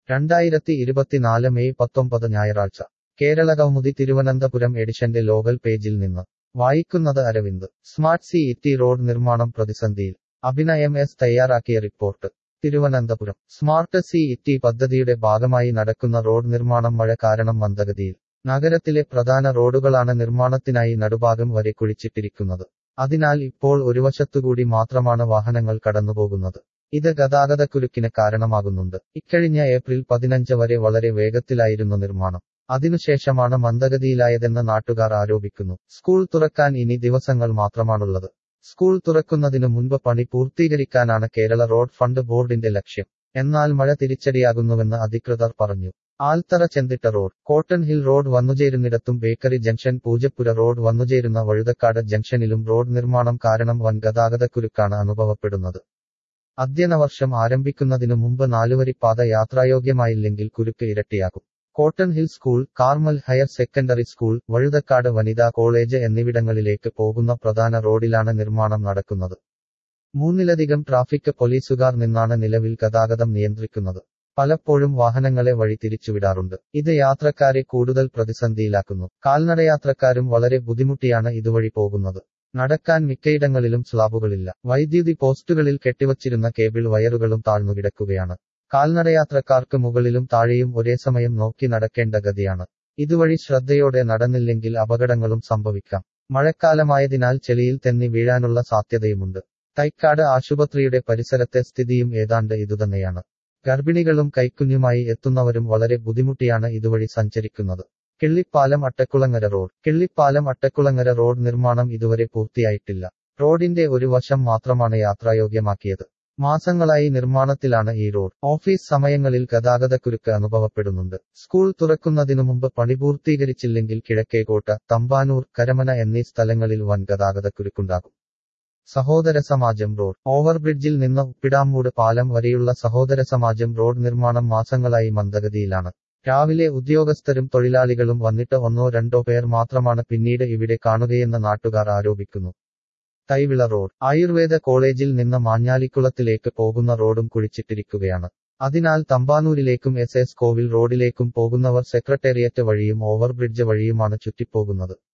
രണ്ടായിരത്തി ഇരുപത്തിനാല് മെയ് പത്തൊമ്പത് ഞായറാഴ്ച കേരള കൗമുദി തിരുവനന്തപുരം എഡിഷന്റെ ലോകൽ പേജിൽ നിന്ന് വായിക്കുന്നത് Aravind smart city road നിർമ്മാണം പ്രതിസന്ധിയിൽ അഭിനയം എസ് തയ്യാറാക്കിയ report Thiruvananthapuram smart city പദ്ധതിയുടെ ഭാഗമായി നടക്കുന്ന റോഡ് നിർമ്മാണം മഴ കാരണം മന്ദഗതിയിൽ നഗരത്തിലെ പ്രധാന റോഡുകളാണ് നിർമ്മാണത്തിനായി നടുഭാഗം വരെ കുഴിച്ചിട്ടിരിക്കുന്നത് അതിനാൽ ഇപ്പോൾ ഒരു വശത്തുകൂടി മാത്രമാണ് വാഹനങ്ങൾ കടന്നുപോകുന്നത് ഇത് ഗതാഗതക്കുരുക്കിന് കാരണമാകുന്നുണ്ട് ഇക്കഴിഞ്ഞ ഏപ്രിൽ പതിനഞ്ച് വരെ വളരെ വേഗത്തിലായിരുന്നു നിർമ്മാണം അതിനുശേഷമാണ് മന്ദഗതിയിലായതെന്ന് നാട്ടുകാർ ആരോപിക്കുന്നു സ്കൂൾ തുറക്കാൻ ഇനി ദിവസങ്ങൾ മാത്രമാണുള്ളത് സ്കൂൾ തുറക്കുന്നതിനു മുൻപ് പണി പൂർത്തീകരിക്കാനാണ് കേരള റോഡ് ഫണ്ട് ബോർഡിന്റെ ലക്ഷ്യം എന്നാൽ മഴ തിരിച്ചടിയാകുന്നുവെന്ന് അധികൃതർ പറഞ്ഞു Althara Chenthitta road cotton hill road വന്നുചേരുന്നിടത്തും ബേക്കറി ജംഗ്ഷൻ പൂജപ്പുര റോഡ് വന്നുചേരുന്ന വഴുതക്കാട് ജംഗ്ഷനിലും റോഡ് നിർമ്മാണം കാരണം വൻ ഗതാഗതക്കുരുക്കാണ് അനുഭവപ്പെടുന്നത് അധ്യയന വർഷം ആരംഭിക്കുന്നതിനു മുമ്പ് നാലുവരിപ്പാത യാത്രായോഗ്യമായില്ലെങ്കിൽ കുരുക്ക് ഇരട്ടിയാകും cotton hill school Carmel higher secondary school Vazhuthacaud വനിതാ കോളേജ് എന്നിവിടങ്ങളിലേക്ക് പോകുന്ന പ്രധാന റോഡിലാണ് നിർമ്മാണം നടക്കുന്നത് മൂന്നിലധികം ട്രാഫിക് പോലീസുകാർ നിന്നാണ് നിലവിൽ ഗതാഗതം നിയന്ത്രിക്കുന്നത് പലപ്പോഴും വാഹനങ്ങളെ വഴി തിരിച്ചുവിടാറുണ്ട് ഇത് യാത്രക്കാരെ കൂടുതൽ പ്രതിസന്ധിയിലാക്കുന്നു കാൽനടയാത്രക്കാരും വളരെ ബുദ്ധിമുട്ടിയാണ് ഇതുവഴി പോകുന്നത് നടക്കാൻ മിക്കയിടങ്ങളിലും സ്ലാബുകളില്ല വൈദ്യുതി പോസ്റ്റുകളിൽ കെട്ടിവച്ചിരുന്ന കേബിൾ വയറുകളും താഴ്ന്നുകിടക്കുകയാണ് കാൽനടയാത്രക്കാർക്ക് മുകളിലും താഴെയും ഒരേ സമയം നോക്കി നടക്കേണ്ട ഗതിയാണ് ഇതുവഴി ശ്രദ്ധയോടെ നടന്നില്ലെങ്കിൽ അപകടങ്ങളും സംഭവിക്കാം മഴക്കാലമായതിനാൽ ചെളിയിൽ തെന്നി വീഴാനുള്ള സാധ്യതയുമുണ്ട് തൈക്കാട് ആശുപത്രിയുടെ പരിസരത്തെ സ്ഥിതിയും ഏതാണ്ട് ഇതുതന്നെയാണ് ഗർഭിണികളും കൈക്കുഞ്ഞുമായി എത്തുന്നവരും വളരെ ബുദ്ധിമുട്ടിയാണ് ഇതുവഴി സഞ്ചരിക്കുന്നത് കിള്ളിപ്പാലം അട്ടക്കുളങ്ങര റോഡ് കിള്ളിപ്പാലം അട്ടക്കുളങ്ങര റോഡ് നിർമ്മാണം ഇതുവരെ പൂർത്തിയായിട്ടില്ല റോഡിന്റെ ഒരു വശം മാത്രമാണ് യാത്രായോഗ്യമാക്കിയത് മാസങ്ങളായി നിർമ്മാണത്തിലാണ് ഈ റോഡ് ഓഫീസ് സമയങ്ങളിൽ ഗതാഗതക്കുരുക്ക് അനുഭവപ്പെടുന്നുണ്ട് സ്കൂൾ തുറക്കുന്നതിനു മുമ്പ് പണി പൂർത്തീകരിച്ചില്ലെങ്കിൽ കിഴക്കേകോട്ട തമ്പാനൂർ കരമന എന്നീ സ്ഥലങ്ങളിൽ വൻ ഗതാഗതക്കുരുക്കുണ്ടാകും സഹോദര സമാജം റോഡ് ഓവർബ്രിഡ്ജിൽ നിന്ന് ഉപ്പിടാമൂട് പാലം വരെയുള്ള സഹോദര സമാജം റോഡ് നിർമ്മാണം മാസങ്ങളായി മന്ദഗതിയിലാണ് രാവിലെ ഉദ്യോഗസ്ഥരും തൊഴിലാളികളും വന്നിട്ട് ഒന്നോ രണ്ടോ പേർ മാത്രമാണ് പിന്നീട് ഇവിടെ കാണുകയെന്ന് നാട്ടുകാർ ആരോപിക്കുന്നു തൈവിള റോഡ് ആയുർവേദ കോളേജിൽ നിന്ന് മാഞ്ഞാലിക്കുളത്തിലേക്ക് പോകുന്ന റോഡും കുഴിച്ചിട്ടിരിക്കുകയാണ് അതിനാൽ തമ്പാനൂരിലേക്കും എസ് എസ് കോവിൽ റോഡിലേക്കും പോകുന്നവർ സെക്രട്ടേറിയറ്റ് വഴിയും ഓവർബ്രിഡ്ജ് വഴിയുമാണ് ചുറ്റിപ്പോകുന്നത്